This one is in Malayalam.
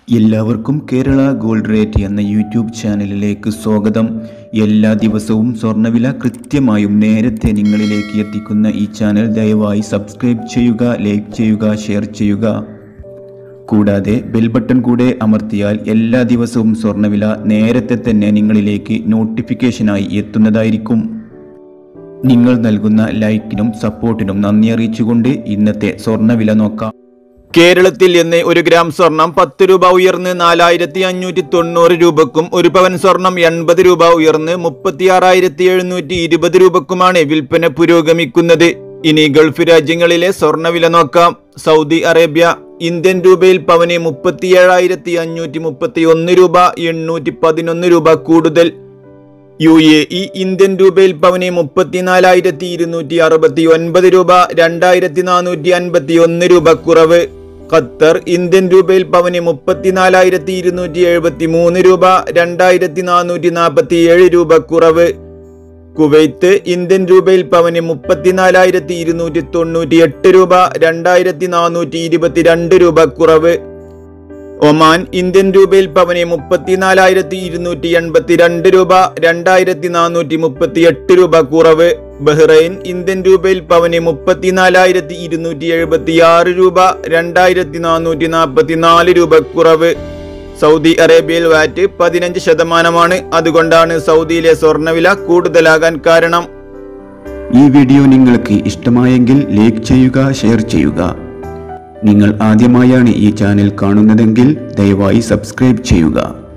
എല്ലാവർക്കും കേരള ഗോൾഡ് റേറ്റ് എന്ന യൂട്യൂബ് ചാനലിലേക്ക് സ്വാഗതം എല്ലാ ദിവസവും സ്വർണ്ണവില കൃത്യമായും നേരത്തെ നിങ്ങളിലേക്ക് എത്തിക്കുന്ന ഈ ചാനൽ ദയവായി സബ്സ്ക്രൈബ് ചെയ്യുക ലൈക്ക് ചെയ്യുക ഷെയർ ചെയ്യുക കൂടാതെ ബെൽ ബട്ടൺ കൂടെ അമർത്തിയാൽ എല്ലാ ദിവസവും സ്വർണ്ണവില നേരത്തെ തന്നെ നിങ്ങളിലേക്ക് നോട്ടിഫിക്കേഷനായി എത്തുന്നതായിരിക്കും നിങ്ങൾ നൽകുന്ന ലൈക്കിനും സപ്പോർട്ടിനും നന്ദി അറിയിച്ചുകൊണ്ട് ഇന്നത്തെ സ്വർണ്ണവില നോക്കാം കേരളത്തിൽ ഇന്ന് ഒരു ഗ്രാം സ്വർണം പത്ത് രൂപ ഉയർന്ന് നാലായിരത്തി അഞ്ഞൂറ്റി തൊണ്ണൂറ് രൂപക്കും ഒരു പവൻ സ്വർണം എൺപത് രൂപ ഉയർന്ന് മുപ്പത്തി ആറായിരത്തി എഴുന്നൂറ്റി ഇരുപത് രൂപക്കുമാണ് വിൽപ്പന പുരോഗമിക്കുന്നത് ഇനി ഗൾഫ് രാജ്യങ്ങളിലെ സ്വർണ്ണവില നോക്കാം സൗദി അറേബ്യ ഇന്ത്യൻ രൂപയിൽ പവന് മുപ്പത്തിയേഴായിരത്തി അഞ്ഞൂറ്റി മുപ്പത്തി ഒന്ന് രൂപ എണ്ണൂറ്റി പതിനൊന്ന് രൂപ കൂടുതൽ യു എ ഇ ഇന്ത്യൻ രൂപയിൽ പവന് മുപ്പത്തിനാലായിരത്തി ഇരുന്നൂറ്റി അറുപത്തി ഒൻപത് രൂപ രണ്ടായിരത്തി നാനൂറ്റി അൻപത്തി ഒന്ന് രൂപ കുറവ് ഖത്തർ ഇന്ത്യൻ രൂപയിൽ പവന് മുപ്പത്തിനാലായിരത്തി ഇരുന്നൂറ്റി എഴുപത്തി മൂന്ന് രൂപ രണ്ടായിരത്തി നാനൂറ്റി നാൽപ്പത്തി ഏഴ് രൂപ കുറവ് കുവൈത്ത് ഇന്ത്യൻ രൂപയിൽ പവന് മുപ്പത്തിനാലായിരത്തി ഇരുന്നൂറ്റി തൊണ്ണൂറ്റി എട്ട് രൂപ രണ്ടായിരത്തി നാനൂറ്റി ഇരുപത്തിരണ്ട് രൂപ കുറവ് ഒമാൻ ഇന്ത്യൻ രൂപയിൽ പവന് മുപ്പത്തിനാലായിരത്തി ഇരുന്നൂറ്റി എൺപത്തിരണ്ട് രൂപ രണ്ടായിരത്തി നാനൂറ്റി മുപ്പത്തി എട്ട് രൂപ കുറവ് ബഹ്റൈൻ ഇന്ത്യൻ രൂപയിൽ പവന് മുപ്പത്തിനാലായിരത്തി ഇരുന്നൂറ്റി എഴുപത്തി ആറ് രൂപ രണ്ടായിരത്തി നാനൂറ്റി നാൽപ്പത്തി നാല് രൂപ കുറവ് സൗദി അറേബ്യയിൽ വാറ്റ് പതിനഞ്ച് ശതമാനമാണ് അതുകൊണ്ടാണ് സൗദിയിലെ സ്വർണ്ണവില കൂടുതലാകാൻ കാരണം ഈ വീഡിയോ നിങ്ങൾക്ക് ഇഷ്ടമായെങ്കിൽ ലൈക്ക് ചെയ്യുക ഷെയർ ചെയ്യുക നിങ്ങൾ ആദ്യമായാണ് ഈ ചാനൽ കാണുന്നതെങ്കിൽ ദയവായി സബ്സ്ക്രൈബ് ചെയ്യുക